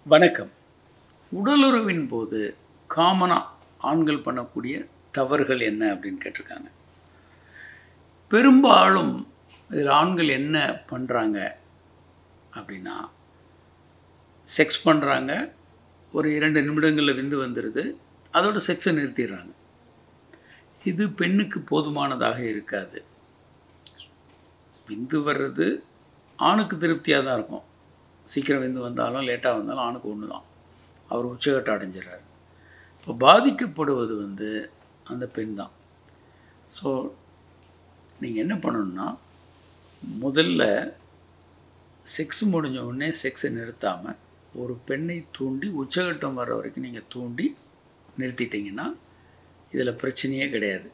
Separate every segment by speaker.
Speaker 1: வணக்கம் உடலுறவின் போது காமனாக ஆண்கள் பண்ணக்கூடிய தவறுகள் என்ன அப்படின்னு கேட்டிருக்காங்க பெரும்பாலும் இதில் ஆண்கள் என்ன பண்ணுறாங்க அப்படின்னா செக்ஸ் பண்ணுறாங்க ஒரு இரண்டு நிமிடங்களில் விந்து வந்துடுது அதோட செக்ஸை நிறுத்திடுறாங்க இது பெண்ணுக்கு போதுமானதாக இருக்காது விந்து வர்றது ஆணுக்கு திருப்தியாக தான் இருக்கும் சீக்கிரம் விந்து வந்தாலும் லேட்டாக வந்தாலும் ஆணுக்கு ஒன்று தான் அவர் உச்சகட்டம் அடைஞ்சிடறாரு இப்போ பாதிக்கப்படுவது வந்து அந்த பெண் தான் ஸோ நீங்கள் என்ன பண்ணணும்னா முதல்ல செக்ஸ் முடிஞ்ச உடனே செக்ஸை நிறுத்தாமல் ஒரு பெண்ணை தூண்டி உச்சகட்டம் வர்ற வரைக்கும் நீங்கள் தூண்டி நிறுத்திட்டீங்கன்னா இதில் பிரச்சனையே கிடையாது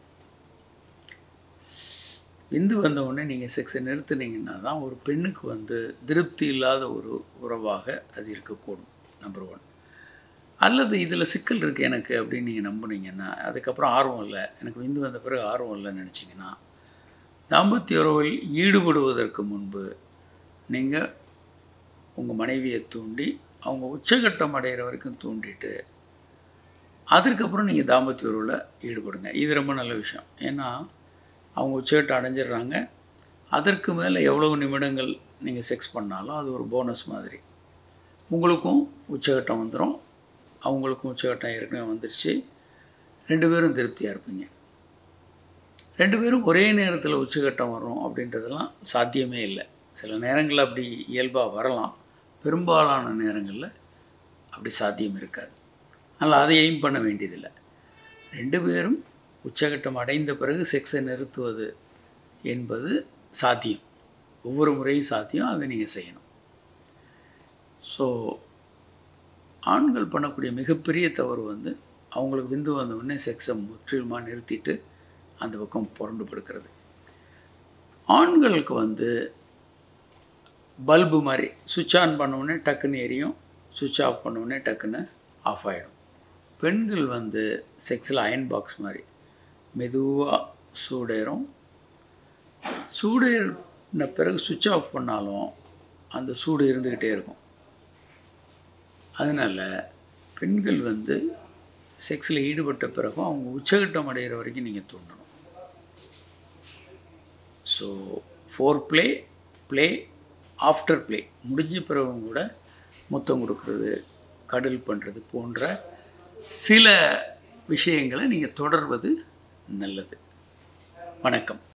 Speaker 1: விந்து வந்த உடனே நீங்கள் செக்ஸை நிறுத்துனீங்கன்னா தான் ஒரு பெண்ணுக்கு வந்து திருப்தி இல்லாத ஒரு உறவாக அது இருக்கக்கூடும் நம்பர் ஒன் அல்லது இதில் சிக்கல் இருக்குது எனக்கு அப்படின்னு நீங்கள் நம்புனீங்கன்னா அதுக்கப்புறம் ஆர்வம் இல்லை எனக்கு விந்து வந்த பிறகு ஆர்வம் இல்லைன்னு நினச்சிங்கன்னா தாம்பத்திய உறவில் ஈடுபடுவதற்கு முன்பு நீங்கள் உங்கள் மனைவியை தூண்டி அவங்க உச்சகட்டம் அடைகிற வரைக்கும் தூண்டிட்டு அதற்கப்புறம் நீங்கள் தாம்பத்திய உறவில் ஈடுபடுங்க இது ரொம்ப நல்ல விஷயம் ஏன்னா அவங்க உச்சகட்டம் அடைஞ்சிடுறாங்க அதற்கு மேலே எவ்வளவு நிமிடங்கள் நீங்கள் செக்ஸ் பண்ணாலும் அது ஒரு போனஸ் மாதிரி உங்களுக்கும் உச்சகட்டம் வந்துடும் அவங்களுக்கும் உச்சகட்டம் ஏற்கனவே வந்துடுச்சு ரெண்டு பேரும் திருப்தியாக இருப்பீங்க ரெண்டு பேரும் ஒரே நேரத்தில் உச்சகட்டம் வரும் அப்படின்றதெல்லாம் சாத்தியமே இல்லை சில நேரங்களில் அப்படி இயல்பாக வரலாம் பெரும்பாலான நேரங்களில் அப்படி சாத்தியம் இருக்காது அதனால் அதை எய்ம் பண்ண வேண்டியதில்லை ரெண்டு பேரும் உச்சகட்டம் அடைந்த பிறகு செக்ஸை நிறுத்துவது என்பது சாத்தியம் ஒவ்வொரு முறையும் சாத்தியம் அதை நீங்கள் செய்யணும் ஸோ ஆண்கள் பண்ணக்கூடிய மிகப்பெரிய தவறு வந்து அவங்களுக்கு விந்து வந்த உடனே செக்ஸை முற்றிலுமாக நிறுத்திட்டு அந்த பக்கம் புரண்டு படுக்கிறது ஆண்களுக்கு வந்து பல்பு மாதிரி சுவிட்ச் ஆன் பண்ண உடனே டக்குன்னு எரியும் சுவிட்ச் ஆஃப் பண்ண உடனே டக்குன்னு ஆஃப் ஆகிடும் பெண்கள் வந்து செக்ஸில் அயன் பாக்ஸ் மாதிரி மெதுவாக சூடேறும் சூடேறின பிறகு சுவிட்ச் ஆஃப் பண்ணாலும் அந்த சூடு இருந்துக்கிட்டே இருக்கும் அதனால் பெண்கள் வந்து செக்ஸில் ஈடுபட்ட பிறகும் அவங்க உச்சகட்டம் அடைகிற வரைக்கும் நீங்கள் தூண்டணும் so foreplay play after play முடிஞ்ச பிறகும் கூட முத்தம் கொடுக்கறது கடல் பண்ணுறது போன்ற சில விஷயங்களை நீங்கள் தொடர்வது நல்லது வணக்கம்